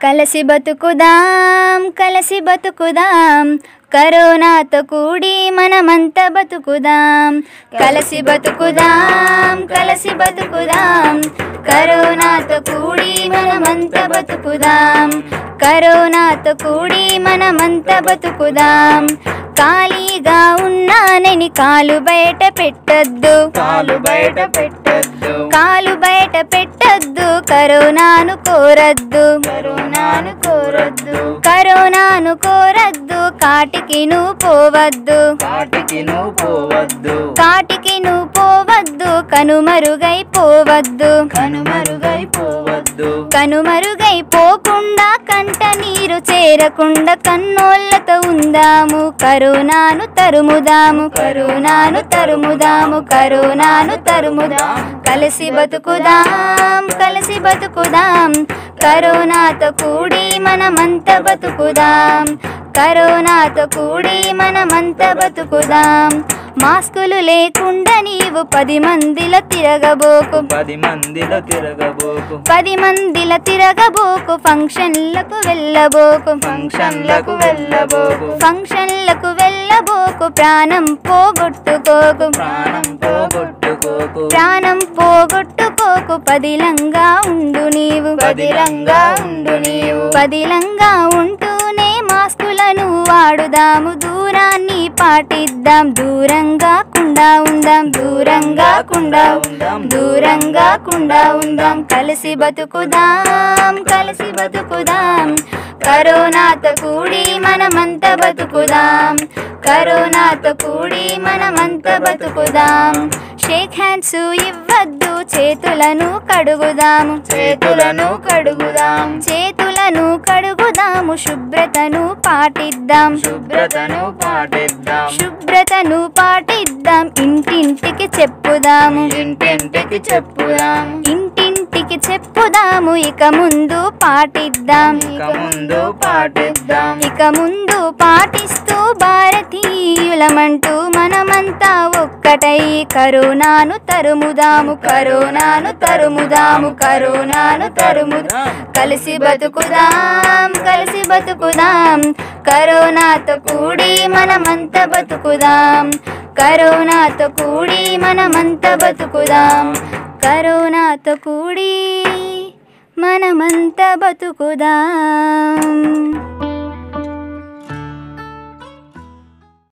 కలసి బతుకుదాం కలసి బతుకుదాం కరోనాతో కూడి మనమంత బతుకుదాం కలసి బతుకుదాం కలసి బతుకుదాం కరోనాతో కూడి మనమంత బతుకుదాం కరోనాతో కూడి మనమంత బతుకుదాం ఖాళీగా ఉన్నానని కాలు బయట పెట్టొద్దు కాలు బయట పెట్టద్దు కాలు బయట పెట్టొద్దు కరోనాను కోరద్దు కరోనాను కోరద్దు కరోనాను కోరద్దు కాటికి నువ్వు పోవద్దు కాటికి నువ్వు పోవద్దు కాటికి నువ్వు పోవద్దు కనుమరుగైపోవద్దు కనుమరుగైపోవద్దు కనుమరుగైపోకుండా కంట నీరు చేరకుండా కన్నోళ్ళతో ఉందాము కరోనాను తరుముదాము కరోనాను తరుముదాము కరోనాను తరుముదాం కలిసి బతుకుదాం కలిసి బతుకుదాం కరోనాతో కూడి మనమంత బతుకుదాం కరోనాతో కూడి మనమంత బతుకుదాం మాస్కులు లేకుండా నీవు పది మందిలో తిరగబోకు పది మందిలో తిరగబోకు పది మందిల తిరగబోకు ఫంక్షన్లకు వెళ్ళబోకు ఫంక్షన్లకు వెళ్ళబోకు ఫంక్షన్లకు వెళ్ళబోకు ప్రాణం పోగొట్టుకోకు ప్రాణం పోగొట్టుకోకు ప్రాణం పోగొట్టుకోకు పదిలంగా ఉండు నీవు పదిలంగా ఉండు నీవు పదిలంగా ఉంటూనే మాస్కులను వాడుదాము దూరాన్ని పాటిద్దాం దూరంగా కుండా ఉందాం దూరంగా కుండా ఉందాం దూరంగా కుండా ఉందాం కలిసి బతుకుదాం కలిసి బతుకుదాం కరోనాతో కూడి మనమంత బతుకుదాం కరోనాతో కూడి మనమంత బతుకుదాం షేక్ హ్యాండ్స్ ఇవ్వద్దు చేతులను కడుగుదాము చేతులను కడుగుదాం చేతులను కడుగుదాము శుభ్రతను పాటిద్దాం శుభ్రతను పాటిద్దాం శుభ్రతను పాటిద్దాం ఇంటింటికి చెప్పుదాము ఇంటింటికి చెప్పుదాం ఇంటింటికి చెప్పుదాము ఇక ముందు పాటిద్దాం ఇక ముందు పాటిద్దాం ఇక ముందు పాటిస్తూ భారతీయులమంటూ మనమంతా ఒక్కటై కరోనాను తరుముదాము కరోనాను తరుముదాము కరోనాను తరుముదాం కలిసి బతుకుదాం కలిసి బతుకుదాం కరోనాతో కూడి మనమంత బతుకుదాం కరోనాతో కూడి మనమంత బతుకుదాం కరోనాతో కూడి మనమంత బతుకుదాం